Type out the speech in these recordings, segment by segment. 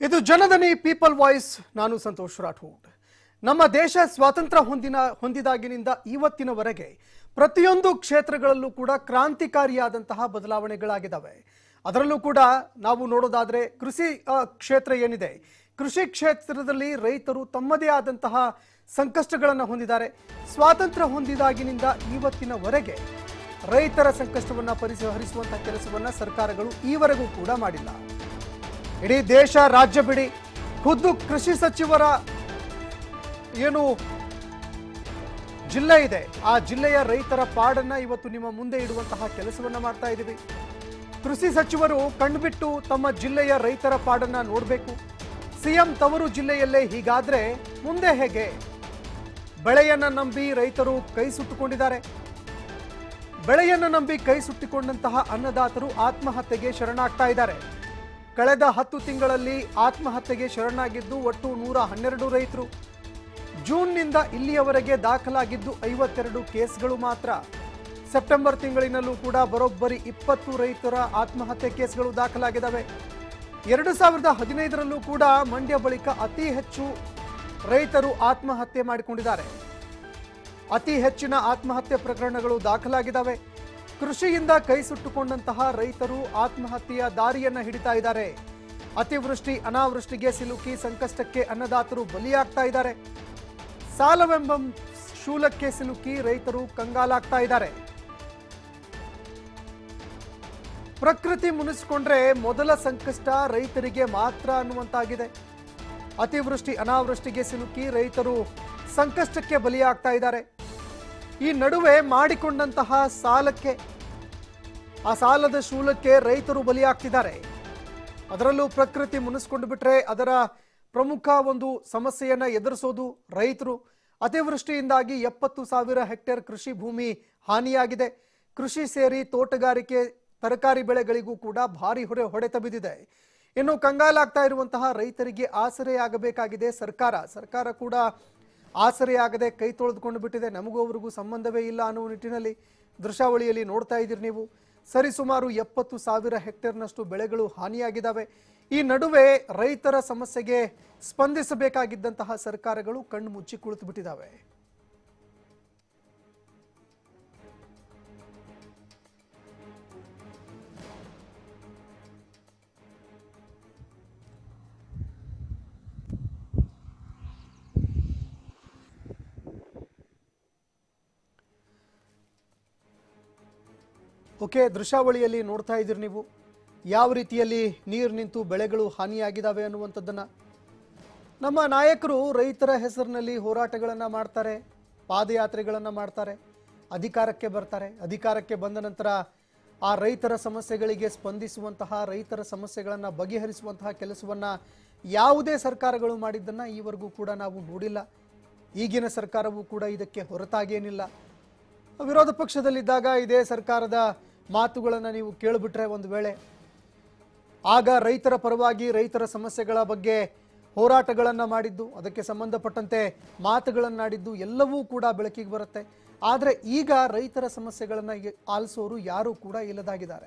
ಇದು ಜನದನಿ people voice ನಾನು ಸಂತೋಷ್ ರಾಠೋಡ್ ನಮ್ಮ ದೇಶ ಸ್ವಾತಂತ್ರ್ಯ ಹೊಂದಿನ ಹೊಂದಿದಾಗಿನಿಂದ ಇವತ್ತಿನವರೆಗೆ ಪ್ರತಿಯೊಂದು ಕ್ಷೇತ್ರಗಳಲ್ಲೂ ಕೂಡ ಕ್ರಾಂತಿಕಾರಿಯಾದಂತಹ ಬದಲಾವಣೆಗಳಾಗಿದ್ದಾವೆ ಅದರಲ್ಲೂ ಕೂಡ ನಾವು ನೋಡೋದಾದ್ರೆ ಕೃಷಿ ಆ, ಕ್ಷೇತ್ರ ಏನಿದೆ ಕೃಷಿ ಕ್ಷೇತ್ರದಲ್ಲಿ ರೈತರು ತಮ್ಮದೇ ಆದಂತಹ ಸಂಕಷ್ಟಗಳನ್ನು ಹೊಂದಿದ್ದಾರೆ ಸ್ವಾತಂತ್ರ್ಯ ಹೊಂದಿದಾಗಿನಿಂದ ಇವತ್ತಿನವರೆಗೆ ರೈತರ ಸಂಕಷ್ಟವನ್ನು ಪರಿಹರಿಸುವಂತಹ ಕೆಲಸವನ್ನ ಸರ್ಕಾರಗಳು ಈವರೆಗೂ ಕೂಡ ಮಾಡಿಲ್ಲ ಇಡೀ ದೇಶ ರಾಜ್ಯ ಬಿಡಿ ಖುದ್ದು ಕೃಷಿ ಸಚಿವರ ಏನು ಜಿಲ್ಲೆ ಇದೆ ಆ ಜಿಲ್ಲೆಯ ರೈತರ ಪಾಡನ್ನ ಇವತ್ತು ನಿಮ್ಮ ಮುಂದೆ ಇಡುವಂತಹ ಕೆಲಸವನ್ನ ಮಾಡ್ತಾ ಇದ್ದೀವಿ ಕೃಷಿ ಸಚಿವರು ಕಣ್ಬಿಟ್ಟು ತಮ್ಮ ಜಿಲ್ಲೆಯ ರೈತರ ಪಾಡನ್ನ ನೋಡಬೇಕು ಸಿಎಂ ತವರು ಜಿಲ್ಲೆಯಲ್ಲೇ ಹೀಗಾದ್ರೆ ಮುಂದೆ ಹೇಗೆ ಬೆಳೆಯನ್ನ ನಂಬಿ ರೈತರು ಕೈ ಸುಟ್ಟುಕೊಂಡಿದ್ದಾರೆ ಬೆಳೆಯನ್ನು ನಂಬಿ ಕೈ ಸುಟ್ಟಿಕೊಂಡಂತಹ ಅನ್ನದಾತರು ಆತ್ಮಹತ್ಯೆಗೆ ಶರಣಾಗ್ತಾ ಇದ್ದಾರೆ ಕಳೆದ ಹತ್ತು ತಿಂಗಳಲ್ಲಿ ಆತ್ಮಹತ್ಯೆಗೆ ಶರಣಾಗಿದ್ದು ಒಟ್ಟು ನೂರ ಹನ್ನೆರಡು ರೈತರು ಜೂನ್ನಿಂದ ಇಲ್ಲಿಯವರೆಗೆ ದಾಖಲಾಗಿದ್ದು ಐವತ್ತೆರಡು ಕೇಸ್ಗಳು ಮಾತ್ರ ಸೆಪ್ಟೆಂಬರ್ ತಿಂಗಳಿನಲ್ಲೂ ಕೂಡ ಬರೋಬ್ಬರಿ ಇಪ್ಪತ್ತು ರೈತರ ಆತ್ಮಹತ್ಯೆ ಕೇಸ್ಗಳು ದಾಖಲಾಗಿದ್ದಾವೆ ಎರಡು ಸಾವಿರದ ಹದಿನೈದರಲ್ಲೂ ಕೂಡ ಮಂಡ್ಯ ಬಳಿಕ ಅತಿ ಹೆಚ್ಚು ರೈತರು ಆತ್ಮಹತ್ಯೆ ಮಾಡಿಕೊಂಡಿದ್ದಾರೆ ಅತಿ ಹೆಚ್ಚಿನ ಆತ್ಮಹತ್ಯೆ ಪ್ರಕರಣಗಳು ದಾಖಲಾಗಿದ್ದಾವೆ ಕೃಷಿಯಿಂದ ಕೈ ಸುಟ್ಟುಕೊಂಡಂತಹ ರೈತರು ಆತ್ಮಹತ್ಯೆಯ ದಾರಿಯನ್ನ ಹಿಡಿತಾ ಇದ್ದಾರೆ ಅತಿವೃಷ್ಟಿ ಅನಾವೃಷ್ಟಿಗೆ ಸಿಲುಕಿ ಸಂಕಷ್ಟಕ್ಕೆ ಅನ್ನದಾತರು ಬಲಿಯಾಗ್ತಾ ಇದ್ದಾರೆ ಸಾಲವೆಂಬ ಶೂಲಕ್ಕೆ ಸಿಲುಕಿ ರೈತರು ಕಂಗಾಲಾಗ್ತಾ ಇದ್ದಾರೆ ಪ್ರಕೃತಿ ಮುನಿಸಿಕೊಂಡ್ರೆ ಮೊದಲ ಸಂಕಷ್ಟ ರೈತರಿಗೆ ಮಾತ್ರ ಅನ್ನುವಂತಾಗಿದೆ ಅತಿವೃಷ್ಟಿ ಅನಾವೃಷ್ಟಿಗೆ ಸಿಲುಕಿ ರೈತರು ಸಂಕಷ್ಟಕ್ಕೆ ಬಲಿಯಾಗ್ತಾ ಇದ್ದಾರೆ ಈ ನಡುವೆ ಮಾಡಿಕೊಂಡಂತಹ ಸಾಲಕ್ಕೆ ಆ ಸಾಲದ ಶೂಲಕ್ಕೆ ರೈತರು ಬಲಿಯಾಗ್ತಿದ್ದಾರೆ ಅದರಲ್ಲೂ ಪ್ರಕೃತಿ ಮುನಿಸ್ಕೊಂಡು ಬಿಟ್ರೆ ಅದರ ಪ್ರಮುಖ ಒಂದು ಸಮಸ್ಯೆಯನ್ನ ಎದುರಿಸೋದು ರೈತರು ಅತಿವೃಷ್ಟಿಯಿಂದಾಗಿ ಎಪ್ಪತ್ತು ಸಾವಿರ ಹೆಕ್ಟೇರ್ ಕೃಷಿ ಭೂಮಿ ಹಾನಿಯಾಗಿದೆ ಕೃಷಿ ಸೇರಿ ತೋಟಗಾರಿಕೆ ತರಕಾರಿ ಬೆಳೆಗಳಿಗೂ ಕೂಡ ಭಾರಿ ಹೊಡೆ ಹೊಡೆತ ಬಿದ್ದಿದೆ ಇನ್ನು ಕಂಗಾಲಾಗ್ತಾ ಇರುವಂತಹ ರೈತರಿಗೆ ಆಸರೆಯಾಗಬೇಕಾಗಿದೆ ಸರ್ಕಾರ ಸರ್ಕಾರ ಕೂಡ ಆಸರೆಯಾಗದೆ ಕೈ ತೊಳೆದುಕೊಂಡು ಬಿಟ್ಟಿದೆ ನಮಗೂ ಅವ್ರಿಗೂ ಸಂಬಂಧವೇ ಇಲ್ಲ ಅನ್ನುವ ನಿಟ್ಟಿನಲ್ಲಿ ದೃಶ್ಯಾವಳಿಯಲ್ಲಿ ನೋಡ್ತಾ ಇದ್ದೀರಿ ನೀವು ಸರಿಸುಮಾರು ಎಪ್ಪತ್ತು ಸಾವಿರ ಹೆಕ್ಟೇರ್ನಷ್ಟು ಬೆಳೆಗಳು ಹಾನಿಯಾಗಿದ್ದಾವೆ ಈ ನಡುವೆ ರೈತರ ಸಮಸ್ಯೆಗೆ ಸ್ಪಂದಿಸಬೇಕಾಗಿದ್ದಂತಹ ಸರ್ಕಾರಗಳು ಕಣ್ಣು ಮುಚ್ಚಿ ಕುಳಿತು ಬಿಟ್ಟಿದ್ದಾವೆ ಓಕೆ ದೃಶ್ಯಾವಳಿಯಲ್ಲಿ ನೋಡ್ತಾ ಇದ್ದೀರಿ ನೀವು ಯಾವ ರೀತಿಯಲ್ಲಿ ನೀರು ನಿಂತು ಬೆಳೆಗಳು ಹಾನಿಯಾಗಿದ್ದಾವೆ ಅನ್ನುವಂಥದ್ದನ್ನು ನಮ್ಮ ನಾಯಕರು ರೈತರ ಹೆಸರಿನಲ್ಲಿ ಹೋರಾಟಗಳನ್ನು ಮಾಡ್ತಾರೆ ಪಾದಯಾತ್ರೆಗಳನ್ನು ಮಾಡ್ತಾರೆ ಅಧಿಕಾರಕ್ಕೆ ಬರ್ತಾರೆ ಅಧಿಕಾರಕ್ಕೆ ಬಂದ ನಂತರ ಆ ರೈತರ ಸಮಸ್ಯೆಗಳಿಗೆ ಸ್ಪಂದಿಸುವಂತಹ ರೈತರ ಸಮಸ್ಯೆಗಳನ್ನು ಬಗೆಹರಿಸುವಂತಹ ಕೆಲಸವನ್ನು ಯಾವುದೇ ಸರ್ಕಾರಗಳು ಮಾಡಿದ್ದನ್ನು ಈವರೆಗೂ ಕೂಡ ನಾವು ನೋಡಿಲ್ಲ ಈಗಿನ ಸರ್ಕಾರವೂ ಕೂಡ ಇದಕ್ಕೆ ಹೊರತಾಗೇನಿಲ್ಲ ವಿರೋಧ ಪಕ್ಷದಲ್ಲಿದ್ದಾಗ ಇದೇ ಸರ್ಕಾರದ ಮಾತುಗಳನ್ನು ನೀವು ಕೇಳಿಬಿಟ್ರೆ ಒಂದು ವೇಳೆ ಆಗ ರೈತರ ಪರವಾಗಿ ರೈತರ ಸಮಸ್ಯೆಗಳ ಬಗ್ಗೆ ಹೋರಾಟಗಳನ್ನು ಮಾಡಿದ್ದು ಅದಕ್ಕೆ ಸಂಬಂಧಪಟ್ಟಂತೆ ಮಾತುಗಳನ್ನಾಡಿದ್ದು ಎಲ್ಲವೂ ಕೂಡ ಬೆಳಕಿಗೆ ಬರುತ್ತೆ ಆದರೆ ಈಗ ರೈತರ ಸಮಸ್ಯೆಗಳನ್ನು ಈ- ಆಲಿಸೋರು ಯಾರೂ ಕೂಡ ಇಲ್ಲದಾಗಿದ್ದಾರೆ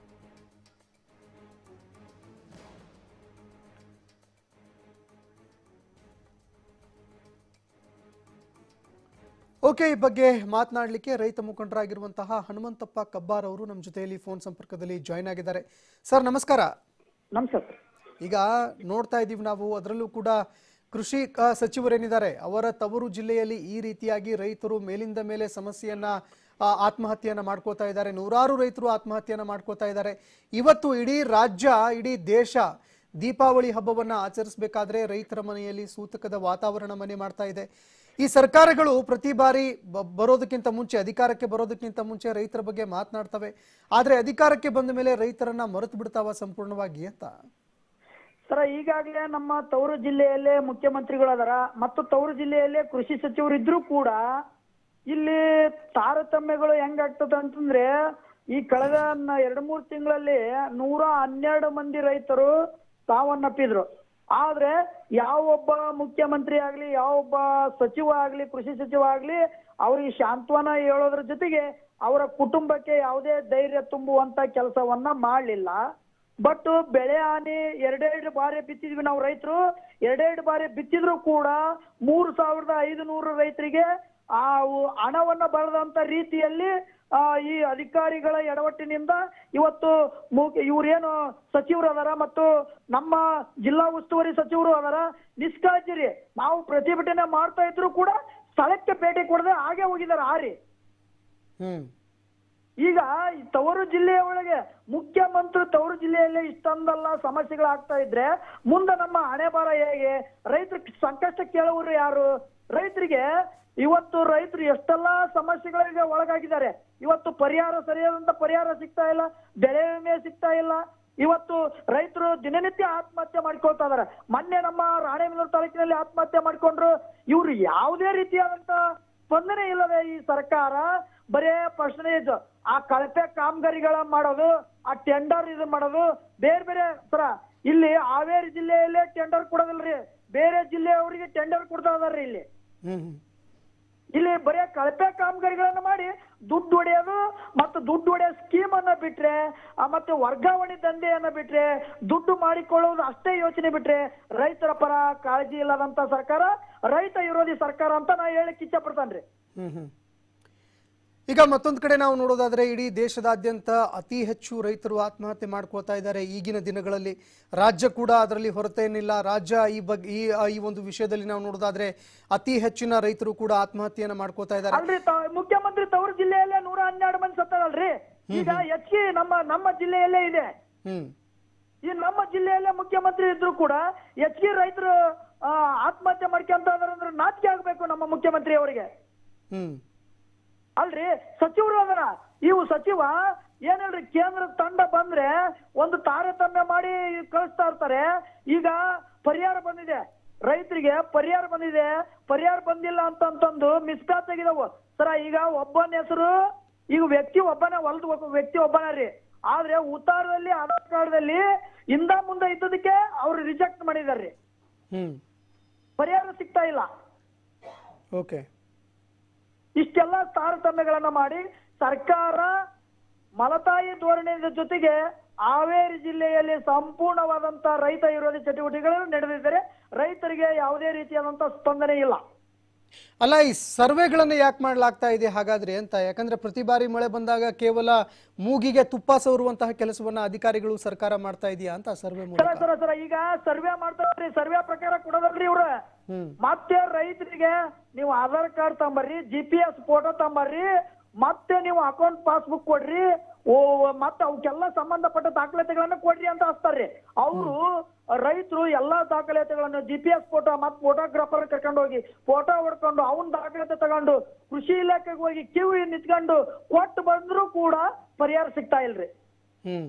ಓಕೆ ಈ ಬಗ್ಗೆ ಮಾತನಾಡಲಿಕ್ಕೆ ರೈತ ಮುಖಂಡರಾಗಿರುವಂತಹ ಹನುಮಂತಪ್ಪ ಕಬ್ಬಾರ್ ಅವರು ನಮ್ಮ ಜೊತೆಯಲ್ಲಿ ಫೋನ್ ಸಂಪರ್ಕದಲ್ಲಿ ಜಾಯ್ನ್ ಆಗಿದ್ದಾರೆ ಸರ್ ನಮಸ್ಕಾರ ನಮಸ್ಕಾರ ಸರ್ ಈಗ ನೋಡ್ತಾ ಇದ್ದೀವಿ ನಾವು ಅದರಲ್ಲೂ ಕೂಡ ಕೃಷಿ ಆ, ಸಚಿವರೇನಿದ್ದಾರೆ ಅವರ ತವರು ಜಿಲ್ಲೆಯಲ್ಲಿ ಈ ರೀತಿಯಾಗಿ ರೈತರು ಮೇಲಿಂದ ಮೇಲೆ ಸಮಸ್ಯೆಯನ್ನ ಆ, ಆತ್ಮಹತ್ಯೆಯನ್ನ ಮಾಡ್ಕೋತಾ ಇದ್ದಾರೆ ನೂರಾರು ರೈತರು ಆತ್ಮಹತ್ಯೆಯನ್ನ ಮಾಡ್ಕೋತಾ ಇದ್ದಾರೆ ಇವತ್ತು ಇಡೀ ರಾಜ್ಯ ಇಡೀ ದೇಶ ದೀಪಾವಳಿ ಹಬ್ಬವನ್ನ ಆಚರಿಸಬೇಕಾದ್ರೆ ರೈತರ ಮನೆಯಲ್ಲಿ ಸೂತಕದ ವಾತಾವರಣ ಮನೆ ಮಾಡ್ತಾ ಇದೆ ಈ ಸರ್ಕಾರಗಳು ಪ್ರತಿ ಬಾರಿ ಬ- ಬರೋದಕ್ಕಿಂತ ಮುಂಚೆ ಅಧಿಕಾರಕ್ಕೆ ಬರೋದಕ್ಕಿಂತ ಮುಂಚೆ ರೈತರ ಬಗ್ಗೆ ಮಾತನಾಡ್ತವೆ ಆದ್ರೆ ಅಧಿಕಾರಕ್ಕೆ ಬಂದ ಮೇಲೆ ರೈತರನ್ನ ಮರೆತು ಬಿಡ್ತಾವ ಸಂಪೂರ್ಣವಾಗಿ ಅಂತ ಸರ ಈಗಾಗಲೇ ನಮ್ಮ ತವರು ಜಿಲ್ಲೆಯಲ್ಲೇ ಮುಖ್ಯಮಂತ್ರಿಗಳು ಅದರ ಮತ್ತು ತವರು ಜಿಲ್ಲೆಯಲ್ಲೇ ಕೃಷಿ ಸಚಿವರು ಇದ್ರೂ ಕೂಡ ಇಲ್ಲಿ ತಾರತಮ್ಯಗಳು ಹೆಂಗಾಗ್ತದ ಅಂತಂದ್ರೆ ಈ ಕಳೆದ ನ- ಎರಡ್ ಮೂರ್ ತಿಂಗಳಲ್ಲಿ ನೂರ ಹನ್ನೆರಡು ಮಂದಿ ರೈತರು ಸಾವನ್ನಪ್ಪಿದ್ರು ಆದ್ರೆ ಯಾವೊಬ್ಬ ಮುಖ್ಯಮಂತ್ರಿ ಆಗ್ಲಿ ಯಾವೊಬ್ಬ ಸಚಿವ ಆಗ್ಲಿ ಕೃಷಿ ಸಚಿವ ಆಗ್ಲಿ ಅವ್ರಿಗೆ ಸಾಂತ್ವನ ಹೇಳೋದ್ರ ಜೊತೆಗೆ ಅವರ ಕುಟುಂಬಕ್ಕೆ ಯಾವುದೇ ಧೈರ್ಯ ತುಂಬುವಂತ ಕೆಲಸವನ್ನ ಮಾಡಲಿಲ್ಲ ಬಟ್ ಬೆಳೆ ಹಾನಿ ಎರಡೆರಡು ಬಾರಿ ಬಿತ್ತಿದ್ವಿ ನಾವು ರೈತರು ಎರಡೆರಡು ಬಾರಿ ಬಿತ್ತಿದ್ರು ಕೂಡ ಮೂರು ಸಾವಿರದ ಐದು ನೂರು ರೈತರಿಗೆ ಆ ಉ- ಹಣವನ್ನ ಬರದಂತ ರೀತಿಯಲ್ಲಿ ಆ, ಈ ಅಧಿಕಾರಿಗಳ ಎಡವಟ್ಟಿನಿಂದ ಇವತ್ತು ಮು- ಇವ್ರೇನು ಸಚಿವರು ಅದಾರ ಮತ್ತು ನಮ್ಮ ಜಿಲ್ಲಾ ಉಸ್ತುವಾರಿ ಸಚಿವರು ಅದಾರ ನಿಷ್ಕಾಳಜಿರಿ ನಾವು ಪ್ರತಿಭಟನೆ ಮಾಡ್ತಾ ಇದ್ರು ಕೂಡ ಸ್ಥಳಕ್ಕೆ ಭೇಟಿ ಕೊಡದೆ ಹಾಗೆ ಹೋಗಿದ್ದಾರೆ ಆರಿ ಹ್ಮ್ ಈಗ ಈ ತವರು ಜಿಲ್ಲೆಯ ಒಳಗೆ ಮುಖ್ಯಮಂತ್ರಿ ತವರು ಜಿಲ್ಲೆಯಲ್ಲೇ ಇಷ್ಟೊಂದೆಲ್ಲ ಸಮಸ್ಯೆಗಳಾಗ್ತಾ ಇದ್ರೆ ಮುಂದೆ ನಮ್ಮ ಹಣೆ ಬರ ಹೇಗೆ ರೈತರ ಸಂಕಷ್ಟ ಕೇಳುವರು ಯಾರು ರೈತರಿಗೆ ಇವತ್ತು ರೈತರು ಎಷ್ಟೆಲ್ಲ ಸಮಸ್ಯೆಗಳಿಗೆ ಒಳಗಾಗಿದ್ದಾರೆ ಇವತ್ತು ಪರಿಹಾರ ಸರಿಯಾದಂತ ಪರಿಹಾರ ಸಿಗ್ತಾ ಇಲ್ಲ ಬೆಳೆ ವಿಮೆ ಸಿಗ್ತಾ ಇಲ್ಲ ಇವತ್ತು ರೈತರು ದಿನನಿತ್ಯ ಆತ್ಮಹತ್ಯೆ ಮಾಡ್ಕೊಳ್ತಾ ಇದಾರೆ ಮೊನ್ನೆ ನಮ್ಮ ರಾಣೆಬೆನ್ನೂರು ತಾಲೂಕಿನಲ್ಲಿ ಆತ್ಮಹತ್ಯೆ ಮಾಡ್ಕೊಂಡ್ರು ಇವ್ರು ಯಾವುದೇ ರೀತಿಯಾದಂತ ಸ್ಪಂದನೆ ಇಲ್ಲದೆ ಈ ಸರ್ಕಾರ ಬರೇ ಪರ್ಸನೇಜ್ ಆ ಕಳಪೆ ಕಾಮಗಾರಿಗಳ ಮಾಡೋದು ಆ ಟೆಂಡರ್ ಇದು ಮಾಡೋದು ಬೇರೆ ಬೇರೆ ಸರ ಇಲ್ಲಿ ಹಾವೇರಿ ಜಿಲ್ಲೆಯಲ್ಲೇ ಟೆಂಡರ್ ಕೊಡೋದಿಲ್ರಿ ಬೇರೆ ಜಿಲ್ಲೆಯವರಿಗೆ ಟೆಂಡರ್ ಕೊಡ್ತಾ ಇದಾರ್ರಿ ಇಲ್ಲಿ ಹ್ಮ್ ಹ್ಮ್ ಇಲ್ಲಿ ಬರೇ ಕಳಪೆ ಕಾಮಗಾರಿಗಳನ್ನ ಮಾಡಿ ದುಡ್ಡು ಹೊಡೆಯೋದು ಮತ್ತು ದುಡ್ಡು ಹೊಡೆಯೋ ಸ್ಕೀಮ್ ಅನ್ನ ಬಿಟ್ರೆ ಆ, ಮತ್ತೆ ವರ್ಗಾವಣೆ ದಂಧೆಯನ್ನ ಬಿಟ್ರೆ ದುಡ್ಡು ಮಾಡಿಕೊಳ್ಳುವುದು ಅಷ್ಟೇ ಯೋಚನೆ ಬಿಟ್ರೆ ರೈತರ ಪರ ಕಾಳಜಿ ಇಲ್ಲದಂತ ಸರ್ಕಾರ ರೈತ ವಿರೋಧಿ ಸರ್ಕಾರ ಅಂತ ನಾ ಹೇಳಕ್ ಇಚ್ಛೆ ಪಡ್ತಾನ್ರಿ ಹ್ಮ್ ಹ್ಮ್ ಈಗ ಮತ್ತೊಂದು ಕಡೆ ನಾವು ನೋಡೋದಾದ್ರೆ ಇಡೀ ದೇಶದಾದ್ಯಂತ ಅತಿ ಹೆಚ್ಚು ರೈತರು ಆತ್ಮಹತ್ಯೆ ಮಾಡ್ಕೋತಾ ಇದ್ದಾರೆ ಈಗಿನ ದಿನಗಳಲ್ಲಿ ರಾಜ್ಯ ಕೂಡ ಅದರಲ್ಲಿ ಹೊರತೇನಿಲ್ಲ ರಾಜ್ಯ ಈ ಬಗ್ಗೆ ಈ ಈ ಒಂದು ವಿಷಯದಲ್ಲಿ ನಾವು ನೋಡೋದಾದ್ರೆ ಅತಿ ಹೆಚ್ಚಿನ ರೈತರು ಕೂಡ ಆತ್ಮಹತ್ಯೆಯನ್ನ ಮಾಡ್ಕೋತಾ ಇದ್ದಾರೆ ಅಲ್ರಿ ತ- ಮುಖ್ಯಮಂತ್ರಿ ತವರು ಜಿಲ್ಲೆಯಲ್ಲೇ ನೂರ ಹನ್ನೆರಡು ಮಂದಿ ಸತ್ತಾರಲ್ರಿ ಈಗ ಹೆಚ್ಚಿ ನಮ್ಮ ನಮ್ಮ ಜಿಲ್ಲೆಯಲ್ಲೇ ಇದೆ ಹ್ಮ್ ಈ ನಮ್ಮ ಜಿಲ್ಲೆಯಲ್ಲೇ ಮುಖ್ಯಮಂತ್ರಿ ಇದ್ರು ಕೂಡ ಹೆಚ್ಚಿಗೆ ರೈತರು ಆ, ಆತ್ಮಹತ್ಯೆ ಮಾಡ್ಕೊಂತ ಅಂದ್ರೆ ನಾಚಿಕೆ ಆಗ್ಬೇಕು ನಮ್ಮ ಮುಖ್ಯಮಂತ್ರಿ ಅವರಿಗೆ ಹ್ಮ್ ಅಲ್ರಿ ಸಚಿವರು ಅದರ ಇವು ಸಚಿವ ಏನಲ್ರಿ ಕೇಂದ್ರ ತಂಡ ಬಂದ್ರೆ ಒಂದು ತಾರತಮ್ಯ ಮಾಡಿ ಕಳಿಸ್ತಾ ಇರ್ತಾರೆ ಈಗ ಪರಿಹಾರ ಬಂದಿದೆ ರೈತರಿಗೆ ಪರಿಹಾರ ಬಂದಿದೆ ಪರಿಹಾರ ಬಂದಿಲ್ಲ ಅಂತಂತಂದು ಮಿಸ್ಪ್ಯಾಚ್ ಆಗಿದಾವು ಸರ ಈಗ ಒಬ್ಬನ ಹೆಸರು ಈಗ ವ್ಯಕ್ತಿ ಒಬ್ಬನೇ ಹೊಲ್ದು ವ್ಯಕ್ತಿ ಒಬ್ಬನ ರೀ ಆದ್ರೆ ಉತ್ತಾರದಲ್ಲಿ ಆಧಾರ್ ಕಾರ್ಡ್ದಲ್ಲಿ ಇಂದ ಮುಂದೆ ಇದ್ದದಕ್ಕೆ ಅವ್ರು ರಿಜೆಕ್ಟ್ ಮಾಡಿದಾರ್ರಿ ಹ್ಮ್ ಪರಿಹಾರ ಸಿಗ್ತಾ ಇಲ್ಲ ಓಕೆ ಇಷ್ಟೆಲ್ಲ ತಾರತಮ್ಯಗಳನ್ನ ಮಾಡಿ ಸರ್ಕಾರ ಮಲತಾಯಿ ಧೋರಣೆಯ ಜೊತೆಗೆ ಹಾವೇರಿ ಜಿಲ್ಲೆಯಲ್ಲಿ ಸಂಪೂರ್ಣವಾದಂತ ರೈತ ವಿರೋಧಿ ಚಟುವಟಿಕೆಗಳು ನಡೆದಿದ್ದರೆ ರೈತರಿಗೆ ಯಾವುದೇ ರೀತಿಯಾದಂತ ಸ್ಪಂದನೆ ಇಲ್ಲ ಅಲ್ಲ ಈ ಸರ್ವೆಗಳನ್ನು ಯಾಕೆ ಮಾಡ್ಲಾಗ್ತಾ ಇದೆ ಹಾಗಾದ್ರೆ ಅಂತ ಯಾಕಂದ್ರೆ ಪ್ರತಿ ಬಾರಿ ಮಳೆ ಬಂದಾಗ ಕೇವಲ ಮೂಗಿಗೆ ತುಪ್ಪ ಸವರುವಂತಹ ಕೆಲಸವನ್ನ ಅಧಿಕಾರಿಗಳು ಸರ್ಕಾರ ಮಾಡ್ತಾ ಇದೆಯಾ ಅಂತ ಸರ್ವೆ ಸರ ಮೂಲಕ ಸರ ಸರ ಈಗ ಸರ್ವೆ ಮಾಡ್ತಾರ್ರಿ ಸರ್ವೆ ಪ್ರಕಾರ ಕೊಡೋದಲ್ರಿ ಇವ್ರ ಹ್ಮ್ ಮತ್ತೆ ರೈತರಿಗೆ ನೀವು ಆಧಾರ್ ಕಾರ್ಡ್ ತಗೊಂಬರ್ರಿ ಜಿ ಪಿ ಎಸ್ ಫೋಟೋ ತಗೊಂಬರ್ರಿ ಮತ್ತೆ ನೀವು ಅಕೌಂಟ್ ಪಾಸ್ಬುಕ್ ಕೊಡ್ರಿ ಓ ಮತ್ತೆ ಅವಕ್ಕೆಲ್ಲ ಸಂಬಂಧಪಟ್ಟ ದಾಖಲಾತಿಗಳನ್ನ ಕೊಡ್ರಿ ಅಂತ ಹಚ್ತಾರ್ರಿ ಅವರು ರೈತರು ಎಲ್ಲಾ ದಾಖಲಾತಿಗಳನ್ನು ಜಿ ಪಿ ಎಸ್ ಫೋಟೋ ಮತ್ತೆ ಫೋಟೋಗ್ರಾಫರ್ ಕರ್ಕೊಂಡು ಹೋಗಿ ಫೋಟೋ ಹೊಡ್ಕೊಂಡು ಅವನ್ ದಾಖಲಾತಿ ತಗೊಂಡು ಕೃಷಿ ಇಲಾಖೆಗೆ ಹೋಗಿ ಕ್ಯೂ ನಿಂತ್ಕೊಂಡು ಕೊಟ್ಟು ಬಂದ್ರು ಕೂಡ ಪರಿಹಾರ ಸಿಗ್ತಾ ಇಲ್ರಿ ಹ್ಮ್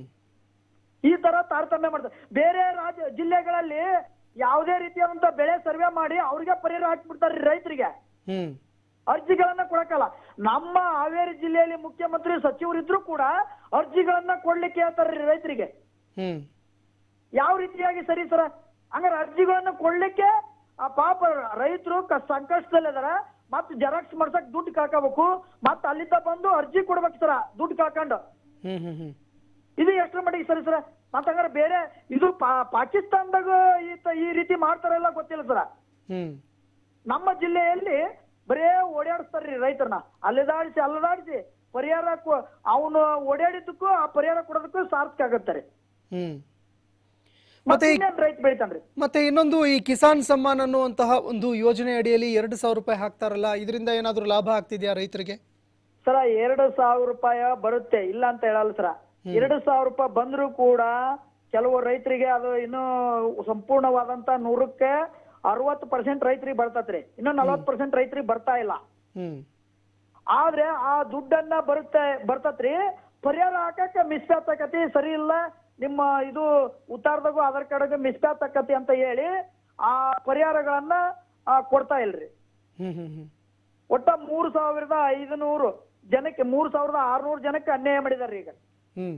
ಈ ತರ ತಾರತಮ್ಯ ಮಾಡ್ತಾರೆ ಬೇರೆ ರಾಜ್ಯ ಜಿಲ್ಲೆಗಳಲ್ಲಿ ಯಾವುದೇ ರೀತಿಯಾದಂತ ಬೆಳೆ ಸರ್ವೆ ಮಾಡಿ ಅವ್ರಿಗೆ ಪರಿಹಾರ ಹಾಕ್ಬಿಡ್ತಾರೆ ರೈತರಿಗೆ ಹ್ಮ್ ಅರ್ಜಿಗಳನ್ನ ಕೊಡಕ್ಕಲ್ಲ ನಮ್ಮ ಹಾವೇರಿ ಜಿಲ್ಲೆಯಲ್ಲಿ ಮುಖ್ಯಮಂತ್ರಿ ಸಚಿವರು ಇದ್ರು ಕೂಡ ಅರ್ಜಿಗಳನ್ನ ಕೊಡ್ಲಿಕ್ಕೆ ಹೇಳ್ತಾರ್ರಿ ರೈತರಿಗೆ ಹ್ಮ್ ಯಾವ ರೀತಿಯಾಗಿ ಸರಿ ಸರ ಹಂಗಾರೆ ಅರ್ಜಿಗಳನ್ನ ಕೊಡ್ಲಿಕ್ಕೆ ಆ ಪಾಪ ರೈತರು ಸಂಕಷ್ಟದಲ್ಲಿದಾರ ಮತ್ ಜೆರಾಕ್ಸ್ ಮಾಡ್ಸಕ್ ದುಡ್ಡು ಕಾಕಬೇಕು ಮತ್ ಅಲ್ಲಿಂದ ಬಂದು ಅರ್ಜಿ ಕೊಡ್ಬೇಕು ಸರ ದುಡ್ಡು ಕಾಕೊಂಡು ಹ್ಮ್ ಹ್ಮ್ ಹ್ಮ್ ಇದು ಎಷ್ಟರ ಮಟ್ಟಿಗೆ ಸರಿ ಸರ ಮತ್ತ ಹಂಗಾರೆ ಬೇರೆ ಇದು ಪಾ- ಪಾಕಿಸ್ತಾನದಾಗ ಈ ತ- ಈ ರೀತಿ ಮಾಡ್ತಾರಲ್ಲ ಗೊತ್ತಿಲ್ಲ ಸರ ಹ್ಮ್ ನಮ್ಮ ಜಿಲ್ಲೆಯಲ್ಲಿ ಬರೇ ಓಡಾಡಿಸ್ತಾರ್ರಿ ರೈತರನ್ನ ಅಲ್ಲಿದಾಡಿಸಿ ಅಲ್ಲದಾಡಿಸಿ ಪರಿಹಾರ ಅವನು ಓಡಾಡಿದ್ದಕ್ಕೂ ಆ ಪರಿಹಾರ ಕೊಡೋದಕ್ಕೂ ಸಾರ್ಥಕ ಆಗತ್ತಾರೆ ಹ್ಮ್ ಮತ್ತೆ ಮತ್ತೆ ಈ- ಇನ್ನೇನ್ ರೈತ ಬೆಳಿತಾನ್ರಿ ಮತ್ತೆ ಇನ್ನೊಂದು ಈ ಕಿಸಾನ್ ಸಮ್ಮಾನ್ ಅನ್ನುವಂತಹ ಒಂದು ಯೋಜನೆ ಅಡಿಯಲ್ಲಿ ಎರಡು ಸಾವಿರ ರೂಪಾಯಿ ಹಾಕ್ತಾರಲ್ಲ ಇದರಿಂದ ಏನಾದ್ರೂ ಲಾಭ ಆಗ್ತಿದ್ಯಾ ರೈತರಿಗೆ ಸರ ಎರಡು ಸಾವಿರ ರೂಪಾಯಿ ಬರುತ್ತೆ ಇಲ್ಲ ಅಂತ ಹೇಳಲ್ಲ ಸರ ಎರಡು ಸಾವಿರ ರೂಪಾಯಿ ಬಂದ್ರು ಕೂಡ ಕೆಲವು ರೈತರಿಗೆ ಅದು ಇನ್ನೂ ಸಂಪೂರ್ಣವಾದಂತ ನೂರಕ್ಕೆ ಅರವತ್ತು ಪರ್ಸೆಂಟ್ ರೈತರಿಗೆ ಬರ್ತತ್ರಿ ಇನ್ನು ನಲವತ್ತು ಪರ್ಸೆಂಟ್ ರೈತರಿಗೆ ಬರ್ತಾ ಇಲ್ಲ ಹ್ಮ್ ಆದ್ರೆ ಆ ದುಡ್ಡನ್ನ ಬರುತ್ತೆ ಬರ್ತತ್ರಿ ಪರಿಹಾರ ಹಾಕಕ್ಕೆ ಮಿಸ್ಪ್ಯಾಚ್ ಆಕತಿ ಸರಿ ಇಲ್ಲ ನಿಮ್ಮ ಇದು ಉತ್ತಾರದಾಗು ಆಧಾರ್ ಕಾರ್ಡ್ ಮಿಸ್ಪ್ಯಾಚ್ ಆಕತಿ ಅಂತ ಹೇಳಿ ಆ ಪರಿಹಾರಗಳನ್ನ ಆ, ಕೊಡ್ತಾ ಇಲ್ರಿ ಹ್ಮ್ ಹ್ಮ್ ಹ್ಮ್ ಒಟ್ಟ ಮೂರ್ ಸಾವಿರದ ಐದುನೂರು ಜನಕ್ಕೆ ಮೂರ್ ಸಾವಿರದ ಆರ್ನೂರು ಜನಕ್ಕೆ ಅನ್ಯಾಯ ಮಾಡಿದಾರೆ ಈಗ ಹ್ಮ್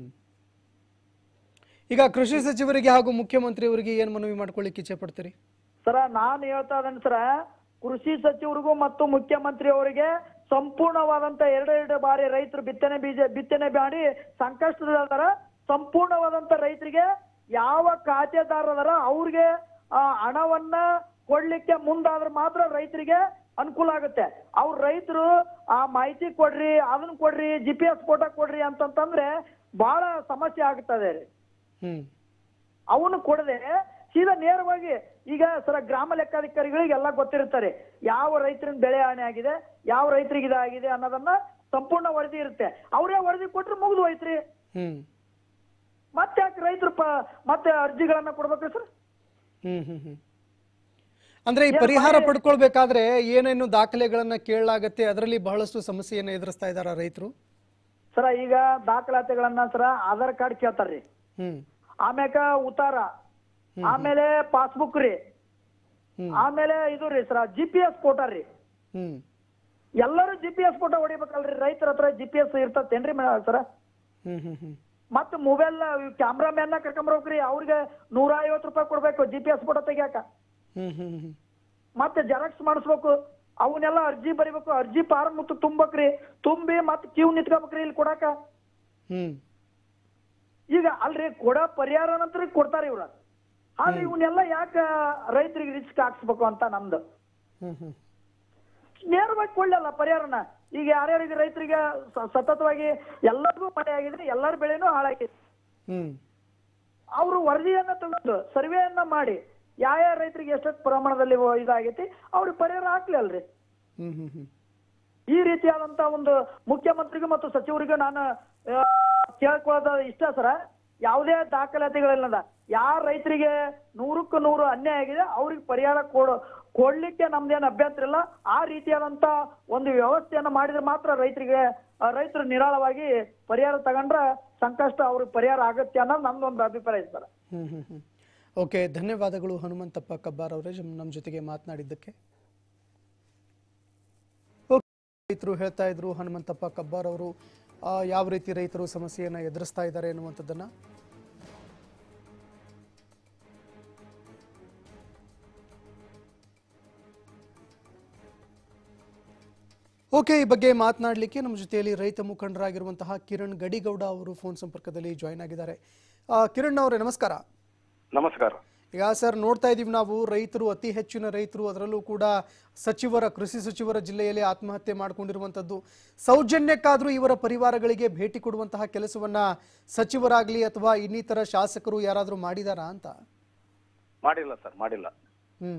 ಈಗ ಕೃಷಿ ಸಚಿವರಿಗೆ ಹಾಗೂ ಮುಖ್ಯಮಂತ್ರಿಯವರಿಗೆ ಏನ್ ಮನವಿ ಮಾಡ್ಕೊಳ್ಳಿಕ್ಕೆ ಇಚ್ಛೆ ಪಡ್ತೀರಿ ಸರ ನಾನು ಹೇಳ್ತಾ ಇದ್ದೇನೆ ಸರ ಕೃಷಿ ಸಚಿವರಿಗೂ ಮತ್ತು ಮುಖ್ಯಮಂತ್ರಿ ಅವರಿಗೆ ಸಂಪೂರ್ಣವಾದಂತ ಎರಡೆರಡು ಬಾರಿ ರೈತರು ಬಿತ್ತನೆ ಬೀಜ ಬಿತ್ತನೆ ಮಾಡಿ ಸಂಕಷ್ಟದಲ್ಲಿದಾರ ಸಂಪೂರ್ಣವಾದಂತ ರೈತರಿಗೆ ಯಾವ ಖಾತೆದಾರ ಅದಾರ ಅವ್ರಿಗೆ ಆ, ಹಣವನ್ನ ಕೊಡ್ಲಿಕ್ಕೆ ಮುಂದಾದ್ರೆ ಮಾತ್ರ ರೈತರಿಗೆ ಅನುಕೂಲ ಆಗುತ್ತೆ ಅವ್ರ ರೈತರು ಆ ಮಾಹಿತಿ ಕೊಡ್ರಿ ಅದನ್ನ ಕೊಡ್ರಿ ಜಿ ಪಿ ಎಸ್ ಫೋಟೋ ಕೊಡ್ರಿ ಅಂತಂತಂದ್ರೆ ಬಹಳ ಸಮಸ್ಯೆ ಆಗ್ತದೆ ರೀ ಹ್ಮ್ ಅವನು ಕೊಡದೆ ಸೀದಾ ನೇರವಾಗಿ ಈಗ ಸರ ಗ್ರಾಮ ಲೆಕ್ಕಾಧಿಕಾರಿಗಳಿಗೆ ಎಲ್ಲ ಗೊತ್ತಿರುತ್ತಾರೆ ಯಾವ ರೈತರಿನ ಬೆಳೆ ಹಾನಿ ಆಗಿದೆ ಯಾವ ರೈತರಿಗೆ ಇದಾಗಿದೆ ಅನ್ನೋದನ್ನ ಸಂಪೂರ್ಣ ವರದಿ ಇರುತ್ತೆ ಅವರೇ ವರದಿ ಕೊಟ್ರೆ ಮುಗಿದು ಹೋಯ್ತ್ರಿ ಹ್ಮ್ ಮತ್ತೆ ಯಾಕೆ ರೈತರು ಪ ಮತ್ತೆ ಅರ್ಜಿಗಳನ್ನ ಕೊಡ್ಬೇಕ್ರಿ ಸರ್ ಹ್ಮ್ ಹ್ಮ್ ಹ್ಮ್ ಅಂದ್ರೆ ಈ ಪರಿಹಾರ ಪಡ್ಕೊಳ್ಬೇಕಾದ್ರೆ ಏನೇನು ದಾಖಲೆಗಳನ್ನ ಕೇಳಲಾಗತ್ತೆ ಅದರಲ್ಲಿ ಬಹಳಷ್ಟು ಸಮಸ್ಯೆಯನ್ನು ಎದುರಿಸ್ತಾ ಇದಾರ ರೈತರು ಸರ ಈಗ ದಾಖಲಾತಿಗಳನ್ನ ಸರ ಆಧಾರ್ ಕಾರ್ಡ್ ಕೇಳ್ತಾರ್ರಿ ಹ್ಮ್ ಆಮ್ಯಾಕ ಉತ್ತಾರ ಆಮೇಲೆ ಪಾಸ್ಬುಕ್ ರೀ ಹ್ಮ್. ಆಮೇಲೆ ಇದು ರೀ sir G P S photo ರೀ ಹ್ಮ್ ಎಲ್ಲರೂ ಜಿ ಪಿ ಎಸ್ ಫೋಟೋ ಹೊಡಿಬೇಕಲ್ರಿ ರೈತರ ಹತ್ರ ಜಿ ಪಿ ಎಸ್ ಇರ್ತತೇನ್ರಿ ಸರ ಹ್ಮ್ ಹ್ಮ್ ಹ್ಮ್ ಮತ್ತ ಮೊಬೈಲ್ ಕ್ಯಾಮ್ರಾಮ್ಯಾನ್ ನ ಕರ್ಕೊಂಬರ್ಬೇಕ್ರಿ ಅವ್ರಿಗೆ ನೂರ ಐವತ್ತು ರೂಪಾಯಿ ಕೊಡ್ಬೇಕು ಜಿ ಪಿ ಎಸ್ ಫೋಟೋ ತೆಗಿಯಾಕ ಹ್ಮ್ ಹ್ಮ್ ಹ್ಮ್ ಮತ್ತೆ ಜೆರಾಕ್ಸ್ ಮಾಡಿಸ್ಬೇಕು ಅವನ್ನೆಲ್ಲ ಅರ್ಜಿ ಬರಿಬೇಕು ಅರ್ಜಿ ಫಾರ್ಮ್ ಮತ್ತು ತುಂಬಕ್ರಿ ತುಂಬಿ ಮತ್ತೆ ಕ್ಯೂ ನಿಂತ್ಕೋಬೇಕ್ರಿ ಇಲ್ಲಿ ಕೊಡಾಕ ಹ್ಮ್ ಈಗ ಅಲ್ರಿ ಕೊಡ ಪರಿಹಾರ ನಂತರ ಕೊಡ್ತಾರ ಇವ್ರ ಆದ್ರೆ ಇವನ್ನೆಲ್ಲ ಯಾಕ ರೈತರಿಗೆ ರಿಸ್ಕ್ ಹಾಕ್ಸ್ಬೇಕು ಅಂತ ನಮ್ದು ಹ್ಮ್ ಹ್ಮ್ ನೇರವಾಗಿ ಕೊಡ್ಲಲ್ಲ ಪರಿಹಾರನ ಈಗ ಯಾರ್ಯಾರಿಗೆ ರೈತರಿಗೆ ಸ- ಸತತವಾಗಿ ಎಲ್ಲರಿಗೂ ಮಳೆ ಆಗಿದೆ ಎಲ್ಲರ ಬೆಳೆನೂ ಹಾಳಾಗಿದೆ ಹ್ಮ್ ಅವರು ವರದಿಯನ್ನ ತಗೊಂಡು ಸರ್ವೆಯನ್ನ ಮಾಡಿ ಯಾವ ಯಾವ ರೈತರಿಗೆ ಎಷ್ಟೆಷ್ಟು ಪ್ರಮಾಣದಲ್ಲಿ ಓ- ಇದಾಗೈತಿ ಅವ್ರಿಗೆ ಪರಿಹಾರ ಹಾಕ್ಲಿ ಅಲ್ರಿ ಹ್ಮ್ ಹ್ಮ್ ಹ್ಮ್ ಈ ರೀತಿಯಾದಂತ ಒಂದು ಮುಖ್ಯಮಂತ್ರಿಗೂ ಮತ್ತು ಸಚಿವರಿಗೂ ನಾನು ಆ, ಕೇಳ್ಕೊಳ್ಳೋದ ಇಷ್ಟ ಸರ ಯಾವುದೇ ದಾಖಲಾತಿಗಳಿಲ್ಲದ ಯಾರ ರೈತರಿಗೆ ನೂರಕ್ಕೂ ನೂರು ಅನ್ಯಾಯ ಆಗಿದೆ ಅವ್ರಿಗೆ ಪರಿಹಾರ ಕೊಡೋ ಕೊಡ್ಲಿಕ್ಕೆ ನಮ್ದೇನು ಅಭ್ಯಂತರ ಇಲ್ಲ ಆ ರೀತಿಯಾದಂತ ಒಂದು ವ್ಯವಸ್ಥೆಯನ್ನ ಮಾಡಿದ್ರೆ ಮಾತ್ರ ರೈತರಿಗೆ ಆ, ರೈತರು ನಿರಾಳವಾಗಿ ಪರಿಹಾರ ತಗೊಂಡ್ರೆ ಸಂಕಷ್ಟ ಅವ್ರಿಗೆ ಪರಿಹಾರ ಆಗುತ್ತೆ ಅನ್ನೋದು ನಮ್ದೊಂದು ಅಭಿಪ್ರಾಯ ಇದೆ ಸರ್ ಹ್ಮ್ ಹ್ಮ್ ಹ್ಮ್ ಓಕೆ ಧನ್ಯವಾದಗಳು ಹನುಮಂತಪ್ಪ ಕಬ್ಬಾರ್ ಅವರೇ ನಮ್ಮ ಜೊತೆಗೆ ಮಾತನಾಡಿದ್ದಕ್ಕೆ ಓಕೆ ರೈತರು ಹೇಳ್ತಾ ಇದ್ರು ಹನುಮಂತಪ್ಪ ಕಬ್ಬಾರ್ ಅವರು ಆ, ಯಾವ ರೀತಿ ರೈತರು ಸಮಸ್ಯೆಯನ್ನು ಎದುರಿಸ್ತಾ ಇದ್ದಾರೆ ಎನ್ನುವಂಥದ್ದನ್ನ ಓಕೆ ಈ ಬಗ್ಗೆ ಮಾತನಾಡಲಿಕ್ಕೆ ನಮ್ಮ ಜೊತೆಯಲ್ಲಿ ರೈತ ಮುಖಂಡರಾಗಿರುವಂತಹ ಕಿರಣ್ ಗಡಿಗೌಡ ಅವರು ಫೋನ್ ಸಂಪರ್ಕದಲ್ಲಿ ಜಾಯ್ನ್ ಆಗಿದ್ದಾರೆ ಆ, ಕಿರಣ್ ಅವರೇ ನಮಸ್ಕಾರ ನಮಸ್ಕಾರ ಈಗ ಸರ್ ನೋಡ್ತಾ ಇದೀವಿ ನಾವು ರೈತರು ಅತಿ ಹೆಚ್ಚಿನ ರೈತರು ಅದರಲ್ಲೂ ಕೂಡ ಸಚಿವರ ಕೃಷಿ ಸಚಿವರ ಜಿಲ್ಲೆಯಲ್ಲಿ ಆತ್ಮಹತ್ಯೆ ಮಾಡಿಕೊಂಡಿರುವಂಥದ್ದು ಸೌಜನ್ಯಕ್ಕಾದರೂ ಇವರ ಪರಿವಾರಗಳಿಗೆ ಭೇಟಿ ಕೊಡುವಂತಹ ಕೆಲಸವನ್ನ ಸಚಿವರಾಗ್ಲಿ ಅಥವಾ ಇನ್ನಿತರ ಶಾಸಕರು ಯಾರಾದರೂ ಮಾಡಿದಾರಾ ಅಂತ ಮಾಡಿಲ್ಲ ಸರ್ ಮಾಡಿಲ್ಲ ಹ್ಮ್